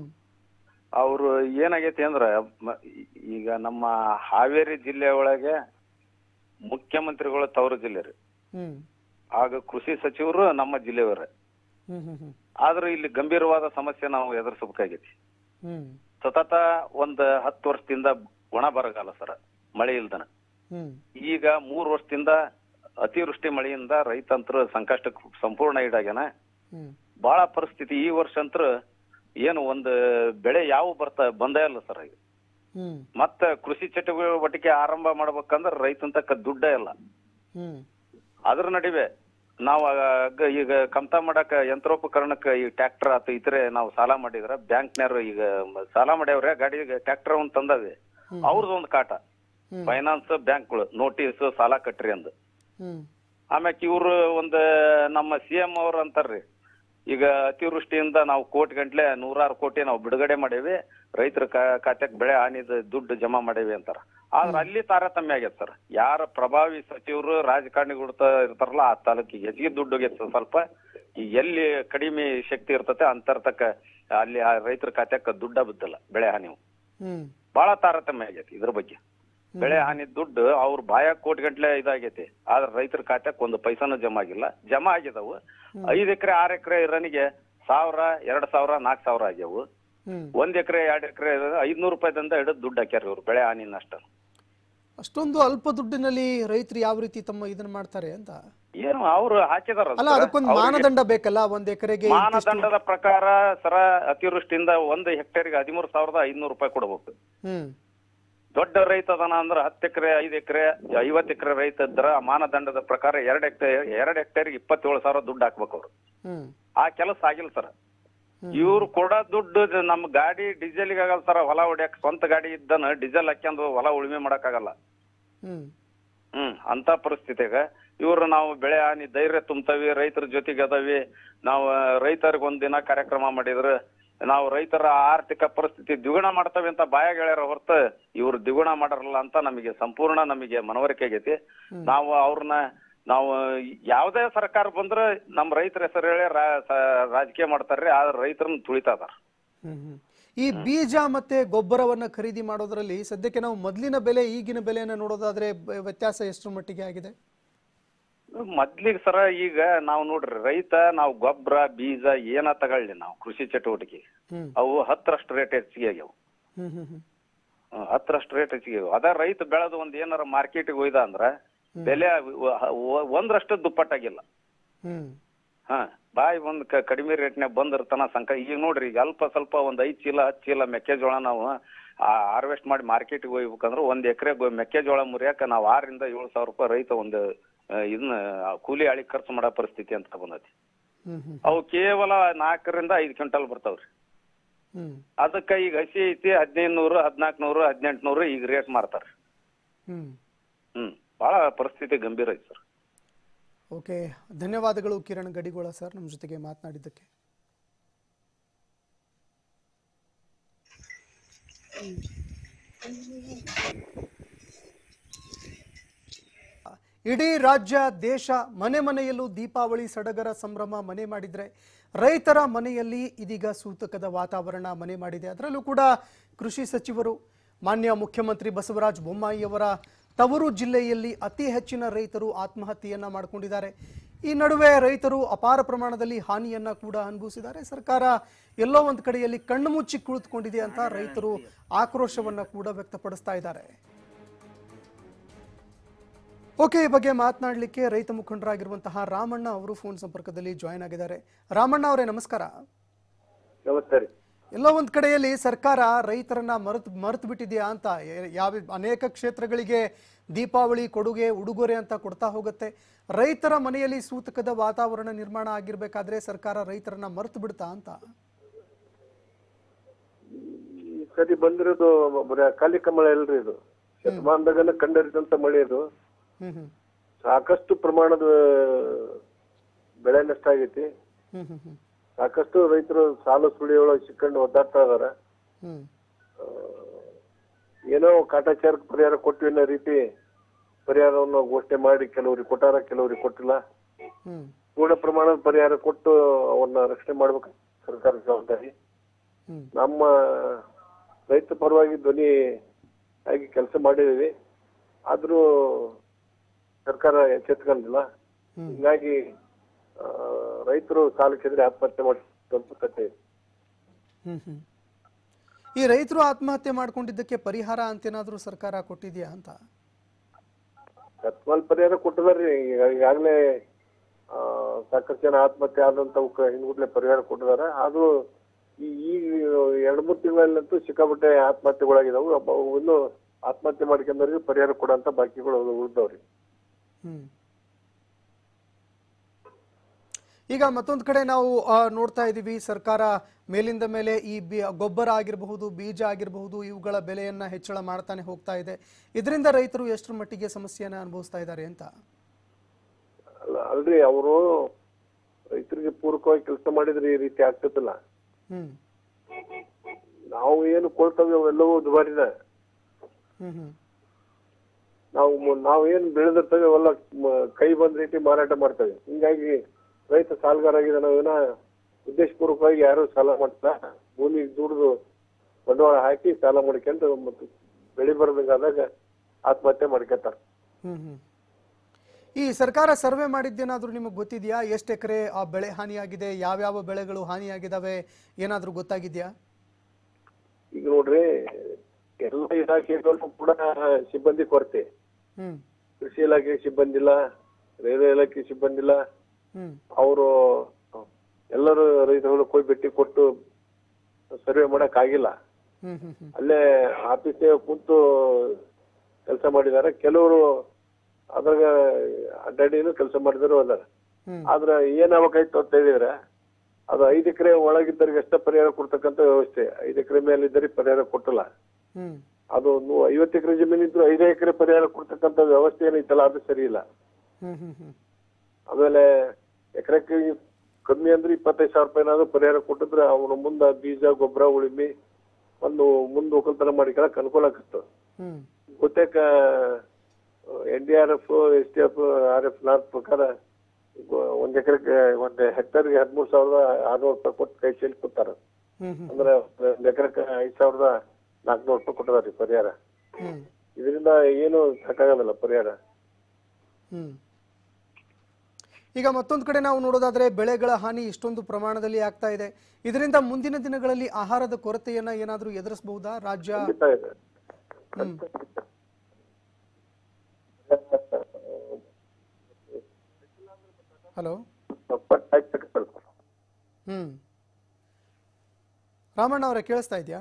ಅವರು ಏನಾಗೈತಿ ಅಂದ್ರ ಮ- ಈಗ ನಮ್ಮ ಹಾವೇರಿ ಜಿಲ್ಲೆ ಒಳಗೆ ಮುಖ್ಯಮಂತ್ರಿಗಳು ತವರು ಜಿಲ್ಲೆ ರೀ ಹ್ಮ್ ಆಗ ಕೃಷಿ ಸಚಿವರು ನಮ್ಮ ಜಿಲ್ಲೆಯವರೇ ಹ್ಮ್ ಹ್ಮ್ ಹ್ಮ್ ಆದ್ರೂ ಇಲ್ಲಿ ಗಂಭೀರವಾದ ಸಮಸ್ಯೆ ನಾವು ಎದುರಿಸಬೇಕಾಗೈತಿ ಹ್ಮ್ ಸತತ ಒಂದ್ ಹತ್ತು ವರ್ಷದಿಂದ ಒಣ ಬರಗಾಲ ಸರ್ ಮಳೆ ಇಲ್ದನ ಹ್ಮ್ ಈಗ ಮೂರ್ ವರ್ಷದಿಂದ ಅತಿವೃಷ್ಟಿ ಮಳೆಯಿಂದ ರೈತಂತ್ರ ಸಂಕಷ್ಟಕ್ಕೆ ಸಂಪೂರ್ಣ ಈಡಾಗ್ಯಾನ ಹ್ಮ್ ಬಹಳ ಪರಿಸ್ಥಿತಿ ಈ ವರ್ಷ ಅಂತ್ರ ಏನು ಒಂದು ಬೆಳೆ ಯಾವ ಬರ್ತಾ ಬಂದೇ ಇಲ್ಲ ಸರ್ ಈಗ ಹ್ಮ್ ಮತ್ತ ಕೃಷಿ ಚಟುವಟಿಕೆ ಆರಂಭ ಮಾಡ್ಬೇಕಂದ್ರ ರೈತನ ತಕ್ಕ ದುಡ್ಡೇ ಇಲ್ಲ ಹ್ಮ್ ಅದ್ರ ನಡುವೆ ನಾವು ಆಗ ಈಗ ಕಮ್ತಾ ಮಾಡಕ ಯಂತ್ರೋಪಕರಣಕ್ಕ ಈ ಟ್ರ್ಯಾಕ್ಟರ್ ಆತು ಇತರೆ ನಾವು ಸಾಲ ಮಾಡಿದ್ರ ಬ್ಯಾಂಕ್ನವ್ರು ಈಗ ಮ- ಸಾಲ ಮಾಡ್ಯಾವ್ರೆ ಗಾಡಿಗೆ ಟ್ರ್ಯಾಕ್ಟರ್ ಒಂದ್ ತಂದವೆ ಅವ್ರದ್ದು ಒಂದು ಕಾಟ ಹ್ಮ್. ಫೈನಾನ್ಸ್ ಬ್ಯಾಂಕ್ಗಳು ನೋಟಿಸ್ ಸಾಲ ಕಟ್ರಿ ಅಂದ್ ಹ್ಮ್ ಆಮ್ಯಾಕ ಇವ್ರು ಒಂದ್ ನಮ್ಮ ಸಿ ಎಂ ಅವ್ರು ಅಂತಾರ್ರಿ ಈಗ ಅತಿವೃಷ್ಟಿಯಿಂದ ನಾವು ಕೋಟಿ ಗಂಟ್ಲೆ ನೂರಾರು ಕೋಟಿ ನಾವು ಬಿಡುಗಡೆ ಮಾಡೇವಿ ರೈತರ ಖಾತೆಕ್ ಬೆಳೆ ಹಾನಿದ ದುಡ್ಡು ಜಮಾ ಮಾಡೇವಿ ಅಂತಾರ ಆದ್ರ ಅಲ್ಲಿ ತಾರತಮ್ಯ ಆಗೈತೆ ಸರ್ ಯಾರ ಪ್ರಭಾವಿ ಸಚಿವರು ರಾಜಕಾರಣಿಗಳು ತ- ಇರ್ತಾರಲ್ಲ ಆ ತಾಲೂಕಿಗೆ ಹೆಚ್ಚಿಗೆ ದುಡ್ಡು ಹೋಗೈತೆ ಸ್ವಲ್ಪ ಈ ಎಲ್ಲಿ ಕಡಿಮೆ ಶಕ್ತಿ ಇರ್ತತೆ ಅಂತರ್ ತಕ್ಕ ಅಲ್ಲಿ ಆ ರೈತರ ಖಾತೆಕ್ ದುಡ್ಡ ಬಿದ್ದಲ್ಲ ಬೆಳೆ ಹಾನಿ ಹ್ಮ್ ಬಹಳ ತಾರತಮ್ಯ ಆಗೈತಿ ಇದ್ರ ಬಗ್ಗೆ ಬೆಳೆ ಹಾನಿ ದುಡ್ಡು ಅವ್ರ ಬಾಯ ಕೋಟಿ ಗಂಟ್ಲೆ ಇದಾಗೈತಿ ಆದ್ರೆ ರೈತರ ಖಾತೆಕ್ ಒಂದು ಪೈಸಾನು ಜಮಾ ಆಗಿಲ್ಲ ಜಮಾ ಆಗಿದಾವು ಐದ್ ಎಕರೆ ಆರ್ ಎಕರೆ ಇರೋನಿಗೆ ಸಾವಿರ ಎರಡ್ ಸಾವಿರ ನಾಲ್ಕ್ ಸಾವಿರ ಆಗ್ಯಾವು ಹ್ಮ್ ಒಂದ್ ಎಕರೆ ಎರಡ್ ಎಕರೆ ಐದ್ನೂರು ರೂಪಾಯಿದಿಂದ ಹಿಡಿದು ದುಡ್ಡು ಹಾಕ್ಯಾರ ಇವ್ರು ಬೆಳೆ ಹಾನಿ ನಷ್ಟ ಅಷ್ಟೊಂದು ಅಲ್ಪ ದುಡ್ಡಿನಲ್ಲಿ ರೈತರು ಯಾವ ರೀತಿ ತಮ್ಮ ಇದನ್ನ ಮಾಡ್ತಾರೆ ಅಂತ ಏನು ಅವ್ರು ಹಾಕಿದಾರ ಅಲ್ಲ ಅದಕ್ಕೊಂದು ಮಾನದಂಡ ಬೇಕಲ್ಲ ಒಂದ್ ಎಕರೆಗೆ ಮಾನದಂಡದ ಪ್ರಕಾರ ಸರ ಅತಿವೃಷ್ಟಿಯಿಂದ ಒಂದ್ ಹೆಕ್ಟೇರ್ಗೆ ಹದಿಮೂರು ಸಾವಿರದ ಐದ್ನೂರು ರೂಪಾಯಿ ಕೊಡ್ಬೇಕು ಹ್ಮ್ ದೊಡ್ಡ ರೈತ ಅದನ ಅಂದ್ರ ಹತ್ತು ಎಕರೆ ಐದು ಎಕರೆ ಐವತ್ತು ಎಕರೆ ರೈತ ಇದ್ರ ಆ ಮಾನದಂಡದ ಪ್ರಕಾರ ಎರಡ್ ಹೆಕ್ಟೇರ್ ಎರಡ್ ಹೆಕ್ಟೇರ್ಗೆ ಇಪ್ಪತ್ತೇಳು ಸಾವಿರ ದುಡ್ಡು ಹಾಕ್ಬೇಕು ಅವ್ರು ಹ್ಮ್ ಆ ಕೆಲಸ ಆಗಿಲ್ಲ ಸರ್ ಇವ್ರು ಕೊಡೋ ದುಡ್ಡು ಜ- ನಮ್ ಗಾಡಿ ಡೀಸೆಲ್ಗೆ ಆಗಲ್ಲ ಸರ್ ಹೊಲ ಹೊಡ್ಯಾಕ ಸ್ವಂತ ಗಾಡಿ ಇದ್ದನ ಡೀಸೆಲ್ ಹಾಕ್ಯಂದು ಹೊಲ ಉಳುಮೆ ಮಾಡಕ್ ಆಗಲ್ಲ ಹ್ಮ್ ಹ್ಮ್ ಅಂತ ಪರಿಸ್ಥಿತಿಯಾಗ ಇವ್ರು ನಾವು ಬೆಳೆ ಹಾನಿ ಧೈರ್ಯ ತುಂಬ್ತವಿ ರೈತರ ಜೊತೆಗೆ ಅದಾವಿ ನಾವು ರೈತರಿಗೆ ಒಂದ್ ದಿನ ಕಾರ್ಯಕ್ರಮ ಮಾಡಿದ್ರ ನಾವು ರೈತರ ಆರ್ಥಿಕ ಪರಿಸ್ಥಿತಿ ದ್ವಿಗುಣ ಮಾಡ್ತೇವೆ ಅಂತ ಬಾಯಾಗ ಹೇಳ್ಯಾರ ಹೊರತು ಇವ್ರು ದ್ವಿಗುಣ ಮಾಡರಲ್ಲ ಅಂತ ನಮಗೆ ಸಂಪೂರ್ಣ ನಮಗೆ ಮನವರಿಕೆ ಆಗೈತಿ ನಾವು ಅವ್ರನ್ನ ನಾವು ಯಾವುದೇ ಸರ್ಕಾರ ಬಂದ್ರೆ ನಮ್ಮ ರೈತರ ಹೆಸರು ಹೇಳಿ ರಾ- ಸ- ರಾಜಕೀಯ ಮಾಡ್ತಾರ್ರಿ ಆದ್ರೆ ರೈತರನ್ನ ತುಳಿತಾ ಇದಾರ ಹ್ಮ್ ಹ್ಮ್. ಈ ಬೀಜ ಮತ್ತೆ ಗೊಬ್ಬರವನ್ನ ಖರೀದಿ ಮಾಡೋದ್ರಲ್ಲಿ ಸದ್ಯಕ್ಕೆ ನಾವು ಮೊದಲಿನ ಬೆಲೆ ಈಗಿನ ಬೆಲೆಯನ್ನ ನೋಡೋದಾದ್ರೆ ಬ- ವ್ಯತ್ಯಾಸ ಎಷ್ಟು ಮಟ್ಟಿಗೆ ಆಗಿದೆ ಮೊದ್ಲಿಗೆ ಸರ ಈಗ ನಾವು ನೋಡ್ರಿ ರೈತ ನಾವು ಗೊಬ್ಬರ ಬೀಜ ಏನ ತಗೊಳ್ಳಿ ನಾವು ಕೃಷಿ ಚಟುವಟಿಕೆ ಹ್ಮ್ ಅವು ಹತ್ತರಷ್ಟು ರೇಟ್ ಹೆಚ್ಚಿಗೆ ಆಗ್ಯಾವ ಹ್ಮ್ ಹ್ಮ್ ಹ್ಮ್ ಹ್ಮ್, ಹತ್ತರಷ್ಟು ರೇಟ್ ಹೆಚ್ಚಿಗೆ ಆಗ್ಯಾವ ಅದ ರೈತ ಬೆಳೆದು ಒಂದ್ ಏನಾರ ಮಾರ್ಕೆಟಿಗೆ ಒಯ್ದ ಅಂದ್ರ ಬೆಲೆ ವ- ವ- ಒಂದ್ರಷ್ಟು ದುಪ್ಪಟ್ಟಾಗಿಲ್ಲ ಹ್ಮ್ ಹಾ ಬಾಯಿ ಒಂದ್ ಕ- ಕಡಿಮೆ ರೇಟ್ನ್ಯಾಗ ಬಂದಿರ್ತಾನ ಸಂಕ ಈಗ ನೋಡ್ರಿ ಈಗ ಅಲ್ಪ ಸ್ವಲ್ಪ ಒಂದ್ ಐದ್ ಚೀಲ ಹತ್ತು ಚೀಲ ಮೆಕ್ಕೆಜೋಳ ನಾವು ಹಾರ್ವೆಸ್ಟ್ ಮಾಡಿ ಮಾರ್ಕೆಟ್ಗೆ ಒಯ್ಬೇಕಂದ್ರ ಒಂದ್ ಎಕರೆ ಮೆಕ್ಕೆಜೋಳ ಮುರಿಯಾಕ ನಾವು ಆರರಿಂದ ಏಳು ಸಾವಿರ ರೂಪಾಯಿ ರೈತ ಒಂದು ಆ, ಇದನ್ನ ಆ, ಕೂಲಿ ಆಳಿ ಖರ್ಚು ಮಾಡೋ ಪರಿಸ್ಥಿತಿ ಅಂತ ಬಂದೈತಿ ಹ್ಮ್ ಹ್ಮ್ ಅವು ಕೇವಲ ನಾಲ್ಕರಿಂದ ಐದು ಕ್ವಿಂಟಲ್ ಬರ್ತಾವ್ರಿ ಹ್ಮ್ ಅದಕ್ಕ ಈಗ ಹಸಿ ಐತಿ ಹದಿನೈದು ನೂರು ಹದಿನಾಲ್ಕು ನೂರು ಹದಿನೆಂಟು ನೂರು ಈಗ ರೇಟ್ ಮಾರ್ತಾರ ಹ್ಮ್ ಹ್ಮ್ ಬಹಳ ಪರಿಸ್ಥಿತಿ ಗಂಭೀರ ಐತಿ ಸರ್ ಓಕೆ ಧನ್ಯವಾದಗಳು ಕಿರಣ್ ಗಡಿಗೋಳ ಸರ್ ನಮ್ಮ ಜೊತೆಗೆ ಮಾತನಾಡಿದ್ದಕ್ಕೆ ಇಡೀ ರಾಜ್ಯ ದೇಶ ಮನೆ ಮನೆಯಲ್ಲೂ ದೀಪಾವಳಿ ಸಡಗರ ಸಂಭ್ರಮ ಮನೆ ಮಾಡಿದ್ರೆ ರೈತರ ಮನೆಯಲ್ಲಿ ಇದೀಗ ಸೂತಕದ ವಾತಾವರಣ ಮನೆ ಮಾಡಿದೆ ಅದರಲ್ಲೂ ಕೂಡ ಕೃಷಿ ಸಚಿವರು ಮಾನ್ಯ ಮುಖ್ಯಮಂತ್ರಿ ಬಸವರಾಜ ಬೊಮ್ಮಾಯಿಯವರ ತವರು ಜಿಲ್ಲೆಯಲ್ಲಿ ಅತಿ ಹೆಚ್ಚಿನ ರೈತರು ಆತ್ಮಹತ್ಯೆಯನ್ನ ಮಾಡಿಕೊಂಡಿದ್ದಾರೆ ಈ ನಡುವೆ ರೈತರು ಅಪಾರ ಪ್ರಮಾಣದಲ್ಲಿ ಹಾನಿಯನ್ನ ಕೂಡ ಅನುಭವಿಸಿದ್ದಾರೆ ಸರ್ಕಾರ ಎಲ್ಲೋ ಒಂದು ಕಡೆಯಲ್ಲಿ ಕಣ್ಣು ಮುಚ್ಚಿ ಕುಳಿತುಕೊಂಡಿದೆ ಅಂತ ರೈತರು ಆಕ್ರೋಶವನ್ನ ಕೂಡ ವ್ಯಕ್ತಪಡಿಸ್ತಾ ಇದ್ದಾರೆ ಓಕೆ ಈ ಬಗ್ಗೆ ಮಾತನಾಡಲಿಕ್ಕೆ ರೈತ ಮುಖಂಡರಾಗಿರುವಂತಹ ರಾಮಣ್ಣ ಅವರು ಫೋನ್ ಸಂಪರ್ಕದಲ್ಲಿ ಜಾಯ್ನ್ ಆಗಿದ್ದಾರೆ ರಾಮಣ್ಣ ಅವರೇ ನಮಸ್ಕಾರ ನಮಸ್ತೆ ರೀ ಎಲ್ಲೋ ಒಂದು ಕಡೆಯಲ್ಲಿ ಸರ್ಕಾರ ರೈತರನ್ನ ಮರೆತು ಮರೆತು ಬಿಟ್ಟಿದೆಯಾ ಅಂತ ಯ- ಯಾವ ಅನೇಕ ಕ್ಷೇತ್ರಗಳಿಗೆ ದೀಪಾವಳಿ ಕೊಡುಗೆ ಉಡುಗೊರೆ ಅಂತ ಕೊಡ್ತಾ ಹೋಗುತ್ತೆ ರೈತರ ಮನೆಯಲ್ಲಿ ಸೂತಕದ ವಾತಾವರಣ ನಿರ್ಮಾಣ ಆಗಿರ್ಬೇಕಾದ್ರೆ ಸರ್ಕಾರ ರೈತರನ್ನ ಮರೆತು ಬಿಡ್ತಾ ಅಂತ ಈ ಸರಿ ಬಂದಿರೋದು ಬರೀ ಖಾಲಿ ಕಮಲ ಇಲ್ರಿ ಇದು ಶತಮಾನದಾಗನ ಕಂಡರಿದಂತ ಮಳೆ ಇದು ಹ್ಮ್ ಹ್ಮ್ ಸಾಕಷ್ಟು ಪ್ರಮಾಣದ ಬೆಳೆ ನಷ್ಟ ಆಗೈತಿ ಹ್ಮ್ ಹ್ಮ್ ಹ್ಮ್ ಸಾಕಷ್ಟು ರೈತರು ಸಾಲ ಸುಳಿಯೊಳಗೆ ಸಿಕ್ಕೊಂಡು ಒದ್ದಾಡ್ತಾ ಇದಾರ ಹ್ಮ್ ಏನೋ ಕಾಟಾಚಾರಕ್ಕೆ ಪರಿಹಾರ ಕೊಟ್ಟಿವಿ ಅನ್ನೋ ರೀತಿ ಪರಿಹಾರವನ್ನು ಘೋಷಣೆ ಮಾಡಿ ಕೆಲವರಿಗೆ ಕೊಟ್ಟಾರ ಕೆಲವರಿಗೆ ಕೊಟ್ಟಿಲ್ಲ ಹ್ಮ್ ಪೂರ್ಣ ಪ್ರಮಾಣದ ಪರಿಹಾರ ಕೊಟ್ಟು ಅವನ್ನ ರಕ್ಷಣೆ ಮಾಡ್ಬೇಕು ಸರ್ಕಾರ ಜವಾಬ್ದಾರಿ ಹ್ಮ್ ನಮ್ಮ ರೈತ ಪರವಾಗಿ ಧ್ವನಿ ಆಗಿ ಕೆಲಸ ಮಾಡಿದೀವಿ ಆದ್ರೂ ಸರ್ಕಾರ ಎಚ್ಚೆತ್ಕೊಂಡಿಲ್ಲ ಹ್ಮ್. ಹಿಂಗಾಗಿ ಆ, ರೈತರು ಸಾಲಕ್ಕೆದ್ರೆ ಆತ್ಮಹತ್ಯೆ ಮಾಡುವಂತ ಕಥೆ ಇದೆ. ಹ್ಮ್ ಹ್ಮ್ ಈ ರೈತರು ಆತ್ಮಹತ್ಯೆ ಮಾಡ್ಕೊಂಡಿದ್ದಕ್ಕೆ ಪರಿಹಾರ ಅಂತೇನಾದ್ರೂ ಸರ್ಕಾರ ಕೊಟ್ಟಿದ್ಯಾ ಅಂತ ತತ್ವಾಲ್ ಪರಿಹಾರ ಕೊಟ್ಟಿದಾರ್ರಿ ಈಗ- ಈಗಾಗ್ಲೇ ಆ, ಸಾಕಷ್ಟು ಜನ ಆತ್ಮಹತ್ಯೆ ಆದಂತವಕ್ಕ ಹಿಂದ್ಗೂಡ್ಲೆ ಪರಿಹಾರ ಕೊಟ್ಟಿದಾರ ಆದ್ರೂ ಈ ಈ ಎರಡ್ ಮೂರ್ ತಿಂಗಳಲ್ಲಂತೂ ಸಿಕ್ಕಾಪಟ್ಟೆ ಆತ್ಮಹತ್ಯೆಗಳಾಗಿದಾವು ಅಬ್ಬ- ಅವು ಇನ್ನು ಆತ್ಮಹತ್ಯೆ ಮಾಡ್ಕೊಂಡವ್ರಿಗೆ ಪರಿಹಾರ ಕೊಡಂತ ಬಾಕಿಗಳು ಉಳಿದವ್ರಿ ಹ್ಮ್ ಈಗ ಮತ್ತೊಂದು ಕಡೆ ನಾವು ಆ, ನೋಡ್ತಾ ಇದ್ದೀವಿ ಸರ್ಕಾರ ಮೇಲಿಂದ ಮೇಲೆ ಈ ಬಿ ಗೊಬ್ಬರ ಆಗಿರಬಹುದು ಬೀಜ ಆಗಿರಬಹುದು ಇವುಗಳ ಬೆಲೆಯನ್ನ ಹೆಚ್ಚಳ ಮಾಡ್ತಾನೆ ಹೋಗ್ತಾ ಇದೆ ಇದರಿಂದ ರೈತರು ಎಷ್ಟರ ಮಟ್ಟಿಗೆ ಸಮಸ್ಯೆಯನ್ನ ಅನುಭವಿಸ್ತಾ ಇದ್ದಾರೆ ಅಂತ ಅಲ್ಲ ಅಲ್ರಿ ಅವರು ರೈತರಿಗೆ ಪೂರಕವಾಗಿ ಕೆಲಸ ಮಾಡಿದ್ರೆ ಈ ರೀತಿ ಆಗ್ತದಲ್ಲ ಹ್ಮ್ ನಾವು ಏನು ಕೊಳ್ತೇವೆ ಅವೆಲ್ಲವೂ ದುಬಾರಿನ ಹ್ಮ್ ಹ್ಮ್ ನಾವು ಮು- ನಾವು ಏನ್ ಬೆಳೆದಿರ್ತೇವೆ ಅವೆಲ್ಲ ಮ- ಕೈ ಬಂದ ರೀತಿ ಮಾರಾಟ ಮಾಡ್ತೇವೆ ಹಿಂಗಾಗಿ ರೈತ ಸಾಲಗಾರ ಆಗಿದೆ ನಾವೇನ ಉದ್ದೇಶಪೂರ್ವಕವಾಗಿ ಯಾರು ಸಾಲ ಮಾಡ್ತಾ ಭೂಮಿ ದುಡ್ದು ಬಂಡವಾಳ ಹಾಕಿ ಸಾಲ ಮಾಡ್ಕೊಂತ ಮತ್ತು ಬೆಳೆ ಬರ್ಬೇಕಾದಾಗ ಆತ್ಮಹತ್ಯೆ ಮಾಡ್ಕೊತಾರ ಹ್ಮ್ ಹ್ಮ್ ಈ ಸರ್ಕಾರ ಸರ್ವೆ ಮಾಡಿದ್ದೇನಾದ್ರೂ ನಿಮಗೆ ಗೊತ್ತಿದೆಯಾ ಎಷ್ಟು ಎಕರೆ ಆ ಬೆಳೆ ಹಾನಿಯಾಗಿದೆ ಯಾವ್ಯಾವ ಬೆಳೆಗಳು ಹಾನಿಯಾಗಿದ್ದಾವೆ ಏನಾದ್ರೂ ಗೊತ್ತಾಗಿದೆಯಾ ಈಗ ನೋಡ್ರಿ ಎಲ್ಲ ಇಲಾಖೆಗಳಲ್ಲೂ ಕೂಡ ಸಿಬ್ಬಂದಿ ಕೊರತೆ ಹ್ಮ್ ಕೃಷಿ ಇಲಾಖೆ ಸಿಬ್ಬಂದಿ ಇಲ್ಲ ರೈಲ್ವೆ ಇಲಾಖೆ ಸಿಬ್ಬಂದಿ ಇಲ್ಲ ಹ್ಮ್ ಅವರು ಎಲ್ಲರೂ ರೈತರು ಹೋಗಿ ಭೇಟಿ ಕೊಟ್ಟು ಸರ್ವೆ ಮಾಡಕ್ ಆಗಿಲ್ಲ ಹ್ಮ್ ಹ್ಮ್ ಹ್ಮ್ ಅಲ್ಲೇ ಆಫೀಸ್ ಕುಂತು ಕೆಲಸ ಮಾಡಿದ್ದಾರೆ ಕೆಲವರು ಅದ್ರಾಗ ಅಡ್ಡಾಡಿನೂ ಕೆಲಸ ಮಾಡಿದ್ರು ಅದಾರ ಹ್ಮ್ ಆದ್ರೆ ಏನ್ ಆಗ್ಬೇಕಾಯ್ತು ಅಂತ ಹೇಳಿದ್ರೆ ಅದು ಐದು ಎಕರೆ ಒಳಗಿದ್ದವ್ರಿಗೆ ಅಷ್ಟೇ ಪರಿಹಾರ ಕೊಡ್ತಕ್ಕಂತ ವ್ಯವಸ್ಥೆ ಐದು ಎಕರೆ ಮೇಲೆ ಇದ್ದರಿಗೆ ಪರಿಹಾರ ಕೊಟ್ಟಿಲ್ಲ ಹ್ಮ್ ಅದು ನೂ- ಐವತ್ತು ಎಕರೆ ಜಮೀನು ಇದ್ರು ಐದು ಎಕರೆ ಪರಿಹಾರ ಕೊಡ್ತಕ್ಕಂತ ವ್ಯವಸ್ಥೆ ಏನೈತಲ್ಲ ಅದು ಸರಿ ಇಲ್ಲ ಹ್ಮ್ ಹ್ಮ್ ಹ್ಮ್ ಆಮೇಲೆ ಎಕರೆಕ್ಕೆ ಕಮ್ಮಿ ಅಂದ್ರೆ ಇಪ್ಪತ್ತೈದು ಸಾವಿರ ರೂಪಾಯಿ ಏನಾದ್ರು ಪರಿಹಾರ ಕೊಟ್ಟಿದ್ರೆ ಅವನು ಮುಂದ ಬೀಜ ಗೊಬ್ಬರ ಉಳಿಮೆ ಒಂದು ಮುಂದೆ ಒಕ್ಕಲ್ತನ ಮಾಡಿಕೊಳಕ್ ಅನುಕೂಲ ಆಗತ್ತು ಹ್ಮ್ ಬಹುತೇಕ N D R F S T F R F ನಾಲ್ಕು ಪ್ರಕಾರ ಗೊ- ಒಂದ್ ಎಕರೆಗೆ ಒಂದ್ ಹೆಕ್ಟರ್ಗೆ ಹದಿಮೂರು ಸಾವಿರದ ಆರ್ನೂರು ರೂಪಾಯಿ ಕೊಟ್ಟು ಕೈ ಚೀಲ ಕೊಡ್ತಾರ ಹ್ಮ್ ಹ್ಮ್ ಅಂದ್ರೆ ಒಂದ್ ಎಕರೆಗೆ ಐದ್ ಸಾವಿರದ ನಾಲ್ಕುನೂರು ರೂಪಾಯಿ ಕೊಟ್ಟಿದಾರೆ ಪರಿಹಾರ ಹ್ಮ್ ಇದರಿಂದ ಏನು ಸಾಕಾಗೋದಿಲ್ಲ ಪರಿಹಾರ ಹ್ಮ್ ಈಗ ಮತ್ತೊಂದು ಕಡೆ ನಾವು ನೋಡೋದಾದ್ರೆ ಬೆಳೆಗಳ ಹಾನಿ ಇಷ್ಟೊಂದು ಪ್ರಮಾಣದಲ್ಲಿ ಆಗ್ತಾ ಇದೆ ಇದರಿಂದ ಮುಂದಿನ ದಿನಗಳಲ್ಲಿ ಆಹಾರದ ಕೊರತೆಯನ್ನ ಏನಾದರೂ ಎದುರಿಸಬಹುದಾ ರಾಜ್ಯ ಖಂಡಿತ ಇದೆ ಹ್ಮ್ ಹಲೋ ಹ್ಮ್ ರಾಮಣ್ಣ ಅವರೇ ಕೇಳಿಸ್ತಾ ಇದೆಯಾ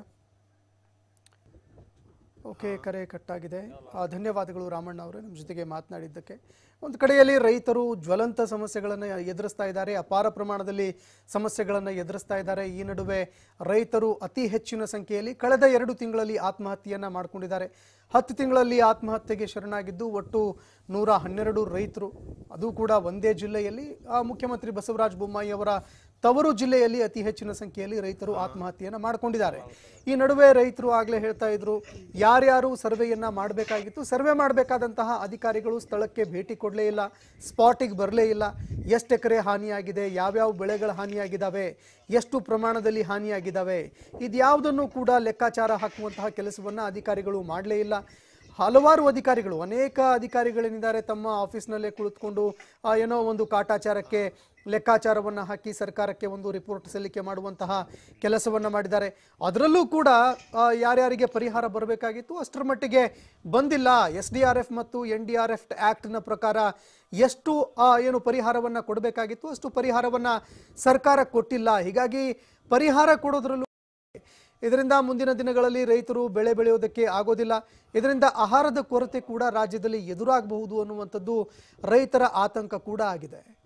ಓಕೆ ಕರೆ ಕಟ್ಟಾಗಿದೆ ಆ, ಧನ್ಯವಾದಗಳು ರಾಮಣ್ಣ ಅವರೇ ನಮ್ಮ ಜೊತೆಗೆ ಮಾತನಾಡಿದ್ದಕ್ಕೆ ಒಂದು ಕಡೆಯಲ್ಲಿ ರೈತರು ಜ್ವಲಂತ ಸಮಸ್ಯೆಗಳನ್ನು ಎದುರಿಸ್ತಾ ಇದ್ದಾರೆ ಅಪಾರ ಪ್ರಮಾಣದಲ್ಲಿ ಸಮಸ್ಯೆಗಳನ್ನು ಎದುರಿಸ್ತಾ ಇದ್ದಾರೆ ಈ ನಡುವೆ ರೈತರು ಅತಿ ಹೆಚ್ಚಿನ ಸಂಖ್ಯೆಯಲ್ಲಿ ಕಳೆದ ಎರಡು ತಿಂಗಳಲ್ಲಿ ಆತ್ಮಹತ್ಯೆಯನ್ನು ಮಾಡಿಕೊಂಡಿದ್ದಾರೆ ಹತ್ತು ತಿಂಗಳಲ್ಲಿ ಆತ್ಮಹತ್ಯೆಗೆ ಶರಣಾಗಿದ್ದು ಒಟ್ಟು ನೂರ ಹನ್ನೆರಡು ರೈತರು ಅದು ಕೂಡ ಒಂದೇ ಜಿಲ್ಲೆಯಲ್ಲಿ ಆ, ಮುಖ್ಯಮಂತ್ರಿ ಬಸವರಾಜ ಬೊಮ್ಮಾಯಿ ಅವರ ತವರು ಜಿಲ್ಲೆಯಲ್ಲಿ ಅತಿ ಹೆಚ್ಚಿನ ಸಂಖ್ಯೆಯಲ್ಲಿ ರೈತರು ಆತ್ಮಹತ್ಯೆಯನ್ನು ಮಾಡಿಕೊಂಡಿದ್ದಾರೆ ಈ ನಡುವೆ ರೈತರು ಆಗಲೇ ಹೇಳ್ತಾ ಇದ್ರು ಯಾರ್ಯಾರು ಸರ್ವೆಯನ್ನ ಮಾಡಬೇಕಾಗಿತ್ತು ಸರ್ವೆ ಮಾಡಬೇಕಾದಂತಹ ಅಧಿಕಾರಿಗಳು ಸ್ಥಳಕ್ಕೆ ಭೇಟಿ ಕೊಡಲೇ ಇಲ್ಲ ಸ್ಪಾಟಿಗೆ ಬರಲೇ ಇಲ್ಲ ಎಷ್ಟು ಎಕರೆ ಹಾನಿಯಾಗಿದೆ ಯಾವ್ಯಾವ ಬೆಳೆಗಳ ಹಾನಿಯಾಗಿದ್ದಾವೆ ಎಷ್ಟು ಪ್ರಮಾಣದಲ್ಲಿ ಹಾನಿಯಾಗಿದ್ದಾವೆ ಇದ್ಯಾವುದನ್ನು ಕೂಡ ಲೆಕ್ಕಾಚಾರ ಹಾಕುವಂತಹ ಕೆಲಸವನ್ನ ಅಧಿಕಾರಿಗಳು ಮಾಡಲೇ ಇಲ್ಲ ಹಲವಾರು ಅಧಿಕಾರಿಗಳು ಅನೇಕ ಅಧಿಕಾರಿಗಳೇನಿದ್ದಾರೆ ತಮ್ಮ ಆಫೀಸ್ನಲ್ಲೇ ಕುಳಿತುಕೊಂಡು ಆ, ಏನೋ ಒಂದು ಕಾಟಾಚಾರಕ್ಕೆ ಲೆಕ್ಕಾಚಾರವನ್ನು ಹಾಕಿ ಸರ್ಕಾರಕ್ಕೆ ಒಂದು ರಿಪೋರ್ಟ್ ಸಲ್ಲಿಕೆ ಮಾಡುವಂತಹ ಕೆಲಸವನ್ನು ಮಾಡಿದ್ದಾರೆ ಅದರಲ್ಲೂ ಕೂಡ ಆ, ಯಾರ್ಯಾರಿಗೆ ಪರಿಹಾರ ಬರಬೇಕಾಗಿತ್ತು ಅಷ್ಟರ ಮಟ್ಟಿಗೆ ಬಂದಿಲ್ಲ ಎಸ್ ಡಿ ಆರ್ ಎಫ್ ಮತ್ತು ಎನ್ ಡಿ ಆರ್ ಎಫ್ ಆ್ಯಕ್ಟ್ನ ಪ್ರಕಾರ ಎಷ್ಟು ಆ, ಏನು ಪರಿಹಾರವನ್ನು ಕೊಡಬೇಕಾಗಿತ್ತು ಅಷ್ಟು ಪರಿಹಾರವನ್ನು ಸರ್ಕಾರ ಕೊಟ್ಟಿಲ್ಲ ಹೀಗಾಗಿ ಪರಿಹಾರ ಕೊಡೋದ್ರಲ್ಲೂ ಇದರಿಂದ ಮುಂದಿನ ದಿನಗಳಲ್ಲಿ ರೈತರು ಬೆಳೆ ಬೆಳೆಯೋದಕ್ಕೆ ಆಗೋದಿಲ್ಲ ಇದರಿಂದ ಆಹಾರದ ಕೊರತೆ ಕೂಡ ರಾಜ್ಯದಲ್ಲಿ ಎದುರಾಗಬಹುದು ಅನ್ನುವಂಥದ್ದು ರೈತರ ಆತಂಕ ಕೂಡ ಆಗಿದೆ